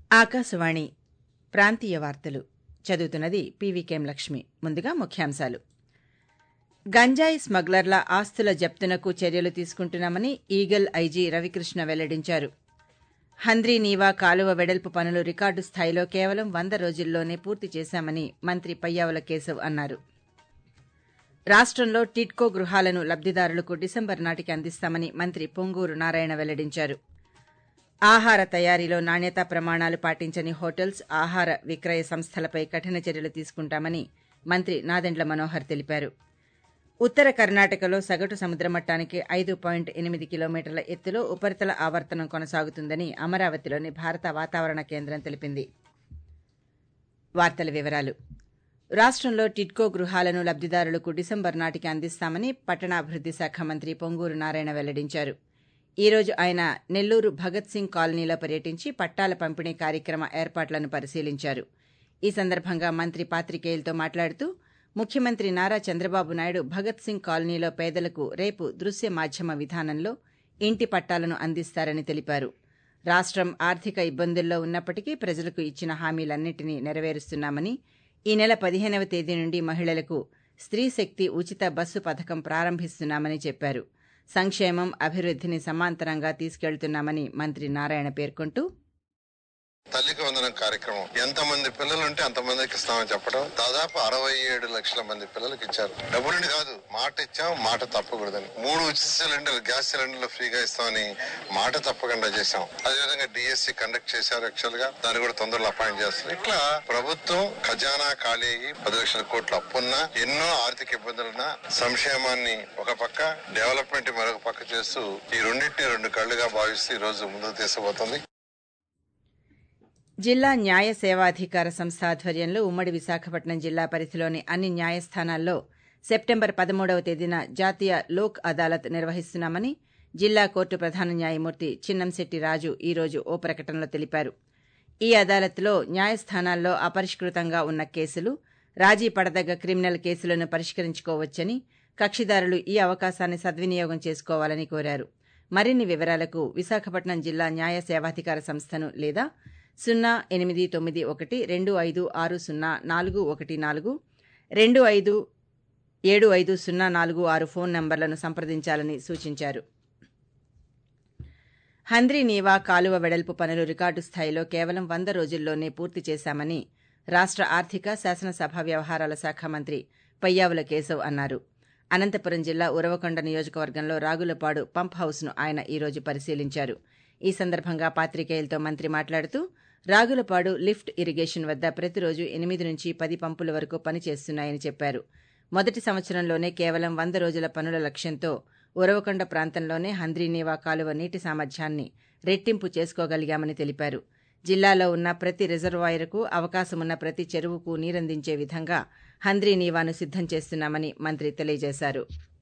ఆకాశవాణి ప్రాంతీయ వార్తలు చదువుతున్నది పీవీకేం లక్ష్మి ముందుగా ముఖ్యాంశాలు గంజాయి స్మగ్లర్ల ఆస్తుల జప్తునకు చర్యలు తీసుకుంటున్నామని ఈగల్ ఐజీ రవికృష్ణ వెల్లడించారు హంద్రీ నీవా కాలువ వెడల్పు పనులు రికార్డు స్థాయిలో కేవలం వంద రోజుల్లోనే పూర్తి చేశామని మంత్రి పయ్యావుల కేశవ్ అన్నారు రాష్టంలో టిడ్కో గృహాలను లబ్దిదారులకు డిసెంబర్ నాటికి అందిస్తామని మంత్రి పొంగూరు నారాయణ వెల్లడించారు ఆహార తయారీలో నాణ్యతా ప్రమాణాలు పాటించని హోటల్స్ ఆహార విక్రయ సంస్థలపై కఠిన చర్యలు తీసుకుంటామని మంత్రి నాదెండ్ల మనోహర్ తెలిపారు ఉత్తర కర్ణాటకలో సగటు సముద్రమట్టానికి ఐదు పాయింట్ ఎనిమిది కిలోమీటర్ల ఎత్తులో ఉపరితల ఆవర్తనం కొనసాగుతుందని అమరావతిలోని భారత వాతావరణ కేంద్రం తెలిపింది వార్తల వివరాలు రాష్టంలో టిడ్కో గృహాలను లబ్దిదారులకు డిసెంబర్ నాటికి అందిస్తామని పట్టణాభివృద్ది శాఖ మంత్రి పొంగూరు నారాయణ వెల్లడించారు ఈ రోజు ఆయన నెల్లూరు భగత్ సింగ్ కాలనీలో పర్యటించి పట్టాల పంపిణీ కార్యక్రమ ఏర్పాట్లను పరిశీలించారు ఈ సందర్భంగా మంత్రి పాత్రికేయులతో మాట్లాడుతూ ముఖ్యమంత్రి నారా చంద్రబాబు నాయుడు భగత్ సింగ్ కాలనీలో పేదలకు రేపు దృశ్య మాధ్యమ విధానంలో ఇంటి పట్టాలను అందిస్తారని తెలిపారు రాష్టం ఆర్థిక ఇబ్బందుల్లో ఉన్నప్పటికీ ప్రజలకు ఇచ్చిన హామీలన్నింటినీ నెరవేరుస్తున్నామని ఈ నెల పదిహేనవ తేదీ నుండి మహిళలకు స్త్రీ శక్తి ఉచిత బస్సు పథకం ప్రారంభిస్తున్నామని చెప్పారు సంక్షేమం అభివృద్ధిని సమాంతరంగా తీసుకెళ్తున్నామని మంత్రి నారాయణ పేర్కొంటూ తల్లికి వందనం కార్యక్రమం ఎంత మంది పిల్లలు ఉంటే అంత మందికి ఇస్తామని చెప్పడం దాదాపు అరవై ఏడు లక్షల మంది పిల్లలకి ఇచ్చారు డబ్బులుండి కాదు మాట ఇచ్చాం మాట తప్పకూడదని మూడు ఉచిత సిలిండర్ గ్యాస్ సిలిండర్లు ఫ్రీగా ఇస్తామని మాట తప్పకుండా చేశాం అదేవిధంగా డిఎస్సి కండక్ట్ చేశారు యాక్చువల్ గా దాన్ని కూడా తొందరలో అపాయింట్ చేస్తారు ఇట్లా ప్రభుత్వం ఖజానా ఖాళీ అయ్యి పది లక్షల కోట్ల అప్పున్నా ఎన్నో ఆర్థిక ఇబ్బందులున్నా సంక్షేమాన్ని ఒక పక్క డెవలప్మెంట్ మరొక పక్క చేస్తూ ఈ రెండింటిని రెండు కళ్ళుగా భావిస్తూ ఈ రోజు ముందుకు తీసుకుపోతుంది జిల్లా న్యాయ సేవాధికార సంస్థ ఆధ్వర్యంలో ఉమ్మడి విశాఖపట్నం జిల్లా పరిధిలోని అన్ని న్యాయస్థానాల్లో సెప్టెంబర్ పదమూడవ తేదీన జాతీయ లోక్ అదాలత్ నిర్వహిస్తున్నామని జిల్లా కోర్టు ప్రధాన న్యాయమూర్తి చిన్నంశెట్టి రాజు ఈ రోజు ఓ ప్రకటనలో తెలిపారు ఈ అదాలత్లో న్యాయస్థానాల్లో అపరిష్కృతంగా ఉన్న కేసులు రాజీ పడదగ్గ క్రిమినల్ కేసులను పరిష్కరించుకోవచ్చని కక్షిదారులు ఈ అవకాశాన్ని సద్వినియోగం చేసుకోవాలని కోరారు మరిన్ని వివరాలకు విశాఖపట్నం జిల్లా న్యాయ సేవాధికార సంస్థను లేదా సున్నా ఎనిమిది తొమ్మిది ఒకటి రెండు ఐదు ఆరు సున్నా నాలుగు ఒకటి నాలుగు రెండు ఐదు ఏడు ఐదు సున్నా నాలుగు ఆరు ఫోన్ నంబర్లను సంప్రదించాలని సూచించారు హంద్రీ నీవా కాలువ వెడల్పు పనులు రికార్డు స్థాయిలో కేవలం వంద రోజుల్లోనే పూర్తి చేశామని రాష్ట ఆర్థిక శాసనసభ వ్యవహారాల శాఖ మంత్రి పయ్యావుల కేశవ్ అన్నారు అనంతపురం జిల్లా ఉరవకొండ నియోజకవర్గంలో రాగులపాడు పంప్ హౌస్ను ఆయన ఈ రోజు పరిశీలించారు ఈ సందర్భంగా పాత్రికేయులతో మంత్రి మాట్లాడుతూ రాగులపాడు లిఫ్ట్ ఇరిగేషన్ వద్ద ప్రతిరోజు ఎనిమిది నుంచి పది పంపుల వరకు పనిచేస్తున్నాయని చెప్పారు మొదటి సంవత్సరంలోనే కేవలం వంద రోజుల పనుల లక్ష్యంతో ఉరవకొండ ప్రాంతంలోనే హంద్రీనీవా కాలువ నీటి సామర్థ్యాన్ని రెట్టింపు చేసుకోగలిగామని తెలిపారు జిల్లాలో ఉన్న ప్రతి రిజర్వాయర్కు అవకాశమున్న ప్రతి చెరువుకు నీరందించే విధంగా హంద్రీనీవాను సిద్దం చేస్తున్నామని మంత్రి తెలియజేశారు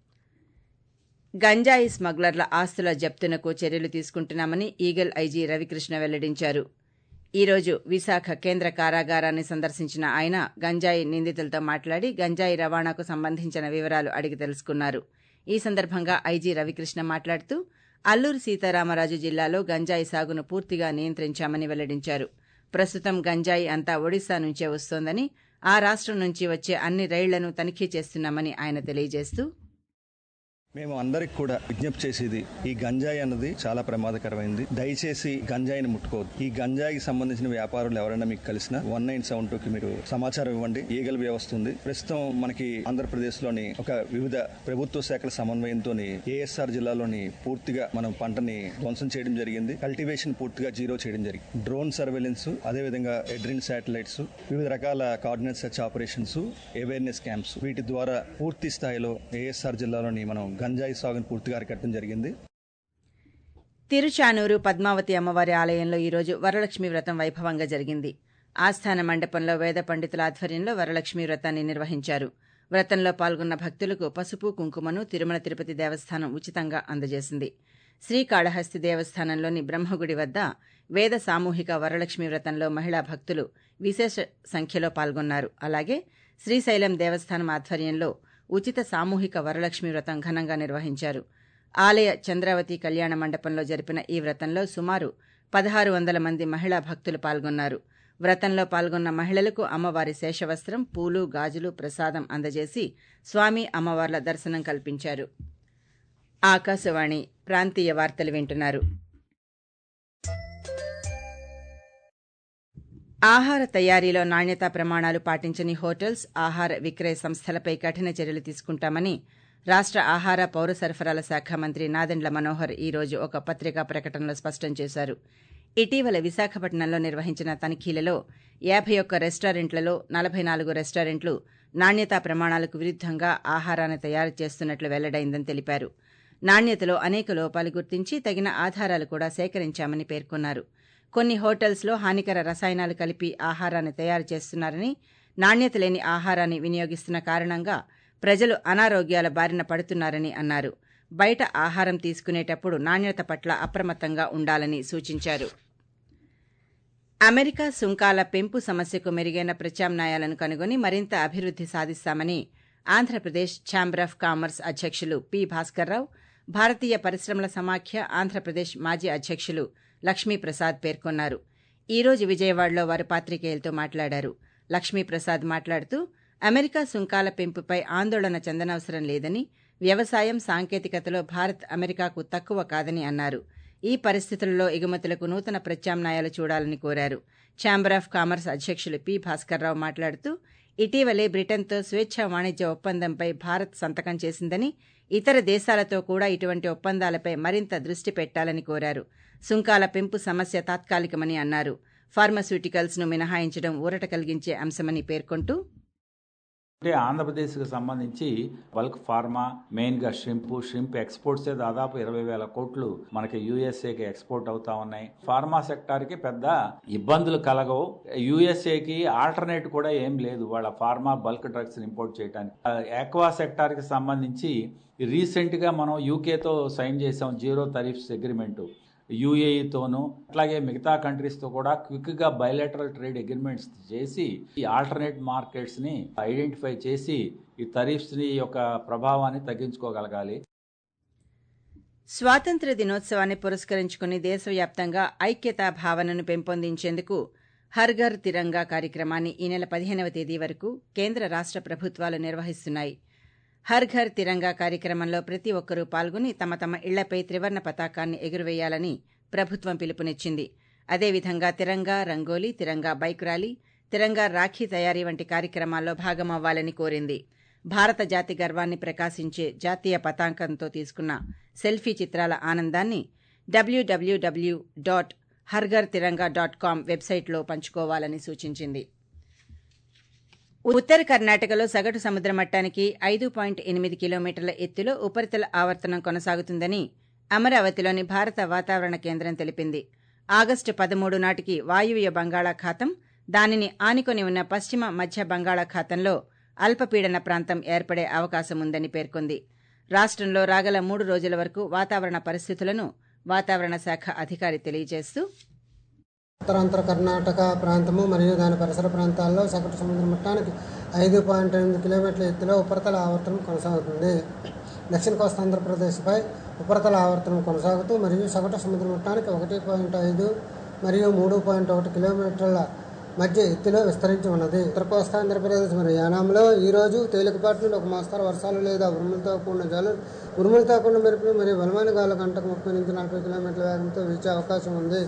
గంజాయి స్మగ్లర్ల ఆస్తుల జప్తునకు చర్యలు తీసుకుంటున్నామని ఈగల్ ఐజీ రవికృష్ణ వెల్లడించారు ఈ రోజు విశాఖ కేంద్ర కారాగారాన్ని సందర్శించిన ఆయన గంజాయి నిందితులతో మాట్లాడి గంజాయి రవాణాకు సంబంధించిన వివరాలు అడిగి తెలుసుకున్నారు ఈ సందర్భంగా ఐజీ రవికృష్ణ మాట్లాడుతూ అల్లూరు సీతారామరాజు జిల్లాలో గంజాయి సాగును పూర్తిగా నియంత్రించామని వెల్లడించారు ప్రస్తుతం గంజాయి అంతా ఒడిశా నుంచే వస్తోందని ఆ రాష్టం నుంచి వచ్చే అన్ని రైళ్లను తనిఖీ చేస్తున్నామని ఆయన తెలియజేస్తూ మేము అందరికి కూడా విజ్ఞప్తి చేసేది ఈ గంజాయి అన్నది చాలా ప్రమాదకరమైంది దయచేసి గంజాయిని ముట్టుకోవద్దు ఈ గంజాయికి సంబంధించిన వ్యాపారులు ఎవరైనా మీకు కలిసినా వన్ నైన్ సెవెన్ టూ కి మీరు సమాచారం ఇవ్వండి ఈగల వ్యవస్థ ఉంది ప్రస్తుతం మనకి ఆంధ్రప్రదేశ్ లోని ఒక వివిధ ప్రభుత్వ శాఖల సమన్వయంతో ఏఎస్ఆర్ జిల్లాలోని పూర్తిగా మనం పంటని ధ్వంసం చేయడం జరిగింది కల్టివేషన్ పూర్తిగా జీరో చేయడం జరిగింది డ్రోన్ సర్వేలెన్స్ అదేవిధంగా ఎడ్రిన్ శాటిలైట్స్ వివిధ రకాల coordinate search operations awareness camps వీటి ద్వారా పూర్తి స్థాయిలో ఏఎస్ఆర్ జిల్లాలోని మనం గంజాయి సాగును పూర్తిగా అరికట్టడం జరిగింది తిరుచానూరు పద్మావతి అమ్మవారి ఆలయంలో ఈరోజు వరలక్ష్మి వ్రతం వైభవంగా జరిగింది ఆస్థాన మండపంలో వేద పండితుల ఆధ్వర్యంలో వరలక్ష్మి వ్రతాన్ని నిర్వహించారు వ్రతంలో పాల్గొన్న భక్తులకు పసుపు కుంకుమను తిరుమల తిరుపతి దేవస్థానం ఉచితంగా అందజేసింది శ్రీకాళహస్తి దేవస్థానంలోని బ్రహ్మగుడి వద్ద వేద సామూహిక వరలక్ష్మి వ్రతంలో మహిళా భక్తులు విశేష సంఖ్యలో పాల్గొన్నారు అలాగే శ్రీశైలం దేవస్థానం ఆధ్వర్యంలో ఉచిత సామూహిక వరలక్ష్మి వ్రతం ఘనంగా నిర్వహించారు ఆలయ చంద్రావతి కళ్యాణ మండపంలో జరిపిన ఈ వ్రతంలో సుమారు పదహారు వందల మంది మహిళా భక్తులు పాల్గొన్నారు వ్రతంలో పాల్గొన్న మహిళలకు అమ్మవారి శేషవస్త్రం పూలు గాజులు ప్రసాదం అందజేసి స్వామి అమ్మవార్ల దర్శనం కల్పించారు ఆకాశవాణి ప్రాంతీయ వార్తలు వింటున్నారు ఆహార తయారీలో నాణ్యతా ప్రమాణాలు పాటించని హోటల్స్ ఆహార విక్రయ సంస్థలపై కఠిన చర్యలు తీసుకుంటామని రాష్ట ఆహార పౌర సరఫరాల శాఖ మంత్రి నాదెండ్ల మనోహర్ ఈ రోజు ఒక పత్రికా ప్రకటనలో స్పష్టం చేశారు ఇటీవల విశాఖపట్నంలో నిర్వహించిన తనిఖీలలో యాభై ఒక్క రెస్టారెంట్లలో నలభై నాలుగు రెస్టారెంట్లు నాణ్యతా ప్రమాణాలకు విరుద్దంగా ఆహారాన్ని తయారు చేస్తున్నట్లు వెల్లడైందని తెలిపారు నాణ్యతలో అనేక లోపాలు గుర్తించి తగిన ఆధారాలు కూడా సేకరించామని పేర్కొన్నారు కొన్ని హోటల్స్లో హానికర రసాయనాలు కలిపి ఆహారాన్ని తయారు చేస్తున్నారని నాణ్యత లేని ఆహారాన్ని వినియోగిస్తున్న కారణంగా ప్రజలు అనారోగ్యాల బారిన పడుతున్నారని అన్నారు బయట ఆహారం తీసుకునేటప్పుడు నాణ్యత పట్ల అప్రమత్తంగా ఉండాలని సూచించారు అమెరికా సుంకాల పెంపు సమస్యకు మెరుగైన ప్రత్యామ్నాయాలను కనుగొని మరింత అభివృద్ది సాధిస్తామని ఆంధ్రప్రదేశ్ ఛాంబర్ ఆఫ్ కామర్స్ అధ్యక్షులు పి భాస్కర్రావు భారతీయ పరిశ్రమల సమాఖ్య ఆంధ్రప్రదేశ్ మాజీ అధ్యక్షులు లక్ష్మీప్రసాద్ పేర్కొన్నారు ఈ రోజు విజయవాడలో వారు పాత్రికేయులతో మాట్లాడారు లక్ష్మీప్రసాద్ మాట్లాడుతూ అమెరికా సుంకాల పెంపుపై ఆందోళన చెందనవసరం లేదని వ్యవసాయం సాంకేతికతలో భారత్ అమెరికాకు తక్కువ కాదని అన్నారు ఈ పరిస్థితుల్లో ఎగుమతులకు నూతన ప్రత్యామ్నాయాలు చూడాలని కోరారు ఛాంబర్ ఆఫ్ కామర్స్ అధ్యక్షులు పి భాస్కర్రావు మాట్లాడుతూ ఇటీవలే బ్రిటన్తో స్వేచ్ఛ వాణిజ్య ఒప్పందంపై భారత్ సంతకం చేసిందని ఇతర దేశాలతో కూడా ఇటువంటి ఒప్పందాలపై మరింత దృష్టి పెట్టాలని కోరారు సుంకాల పెంపు సమస్య తాత్కాలికమని అన్నారు ఫార్మాస్యూటికల్స్ ను మినహాయించడం ఊరట కలిగించే అంశమని పేర్కొంటూ అంటే ఆంధ్రప్రదేశ్కి సంబంధించి బల్క్ ఫార్మా మెయిన్గా షింప్ షింప్ ఎక్స్పోర్ట్సే దాదాపు ఇరవై వేల కోట్లు మనకి యూఎస్ఏకి ఎక్స్పోర్ట్ అవుతా ఉన్నాయి ఫార్మా సెక్టార్కి పెద్ద ఇబ్బందులు కలగవు యూఎస్ఏకి ఆల్టర్నేట్ కూడా ఏం లేదు వాళ్ళ ఫార్మా బల్క్ డ్రగ్స్ ఇంపోర్ట్ చేయడానికి ఎక్వా సెక్టార్కి సంబంధించి రీసెంట్గా మనం యూకేతో సైన్ చేసాం జీరో తరీఫ్స్ అగ్రిమెంటు యూఏఈతోనూ అట్లాగే మిగతా కంట్రీస్తో కూడా క్విక్గా బయలాటరల్ ట్రేడ్ అగ్రిమెంట్స్ చేసి ఈ ఆల్టర్నేట్ మార్కెట్స్ని ఐడెంటిఫై చేసి ఈ తరీఫ్స్ని యొక్క ప్రభావాన్ని తగ్గించుకోగలగాలి స్వాతంత్ర దినోత్సవాన్ని పురస్కరించుకుని దేశవ్యాప్తంగా ఐక్యతా భావనను పెంపొందించేందుకు హర్ ఘర్ తిరంగా కార్యక్రమాన్ని ఈ నెల పదిహేనవ తేదీ వరకు కేంద్ర రాష్ట ప్రభుత్వాలు నిర్వహిస్తున్నాయి హర్ ఘర్ తిరంగా కార్యక్రమంలో ప్రతి ఒక్కరూ పాల్గొని తమ తమ ఇళ్లపై త్రివర్ణ పతాకాన్ని ఎగురవేయాలని ప్రభుత్వం పిలుపునిచ్చింది అదేవిధంగా తిరంగా రంగోలీ తిరంగా బైక్ ర్యాలీ తిరంగా రాఖీ తయారీ వంటి కార్యక్రమాల్లో భాగమవ్వాలని కోరింది భారత జాతి గర్వాన్ని ప్రకాశించే జాతీయ పతాకంతో తీసుకున్న సెల్ఫీ చిత్రాల ఆనందాన్ని డబ్ల్యూడబ్ల్యూడబ్ల్యూ డాట్ హర్ఘర్ తిరంగా డాట్ కామ్ వెబ్సైట్లో పంచుకోవాలని సూచించింది ఉత్తర కర్ణాటకలో సగటు సముద్ర మట్టానికి ఐదు పాయింట్ ఎనిమిది కిలోమీటర్ల ఎత్తులో ఉపరితల ఆవర్తనం కొనసాగుతుందని అమరావతిలోని భారత వాతావరణ కేంద్రం తెలిపింది ఆగస్టు పదమూడు నాటికి వాయువ్య బంగాళాఖాతం దానిని ఆనుకొని ఉన్న పశ్చిమ మధ్య బంగాళాఖాతంలో అల్పపీడన ప్రాంతం ఏర్పడే అవకాశం ఉందని పేర్కొంది రాష్టంలో రాగల మూడు రోజుల వరకు వాతావరణ పరిస్థితులను వాతావరణ శాఖ అధికారి తెలియజేస్తూ ఉత్తరాంతర కర్ణాటక ప్రాంతము మరియు దాని పరిసర ప్రాంతాల్లో సగటు సముద్ర మట్టానికి ఐదు పాయింట్ ఎనిమిది కిలోమీటర్ల ఎత్తులో ఉపరితల ఆవర్తనం కొనసాగుతుంది దక్షిణ కోస్తా ఆంధ్రప్రదేశ్పై ఉపరితల ఆవర్తనం కొనసాగుతూ మరియు సగటు సముద్ర మట్టానికి ఒకటి పాయింట్ ఐదు మరియు మూడు పాయింట్ ఒకటి కిలోమీటర్ల మధ్య ఎత్తులో విస్తరించి ఉన్నది ఉత్తర కోస్తా ఆంధ్రప్రదేశ్ మరియు యానాంలో ఈ రోజు తేలికపాటి నుండి ఒక మోస్తరు వర్షాలు లేదా ఉరుములతో కూడిన జలు ఉరుములతో కూడిన మెరుపులు మరియు బలమైన గాలు గంటకు ముప్పై నుంచి నలభై కిలోమీటర్ల వేగంతో వీచే అవకాశం ఉంది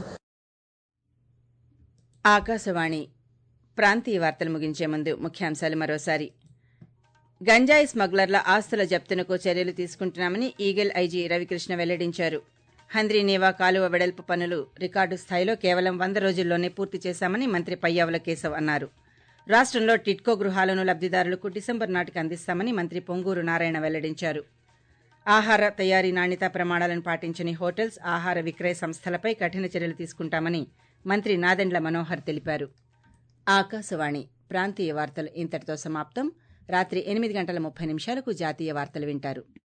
ఆకాశవాణి ప్రాంతీయ వార్తలు ముగించే ముందు ముఖ్యాంశాలు మరోసారి గంజాయి స్మగ్లర్ల ఆస్తుల జప్తునకు చర్యలు తీసుకుంటున్నామని ఈగల్ ఐజీ రవికృష్ణ వెల్లడించారు హంద్రీనేవా కాలువ వెడల్పు పనులు రికార్డు స్థాయిలో కేవలం వంద రోజుల్లోనే పూర్తి చేశామని మంత్రి పయ్యావుల కేశవ్ అన్నారు రాష్టంలో టిట్కో గృహాలను లబ్దిదారులకు డిసెంబర్ నాటికి అందిస్తామని మంత్రి పొంగూరు నారాయణ వెల్లడించారు ఆహార తయారీ నాణ్యతా ప్రమాణాలను పాటించని హోటల్స్ ఆహార విక్రయ సంస్థలపై కఠిన చర్యలు తీసుకుంటామని మంత్రి నాదెండ్ల మనోహర్ తెలిపారు ఆకాశవాణి ప్రాంతీయ వార్తలు ఇంతటితో సమాప్తం రాత్రి ఎనిమిది గంటల ముప్పై నిమిషాలకు జాతీయ వార్తలు వింటారు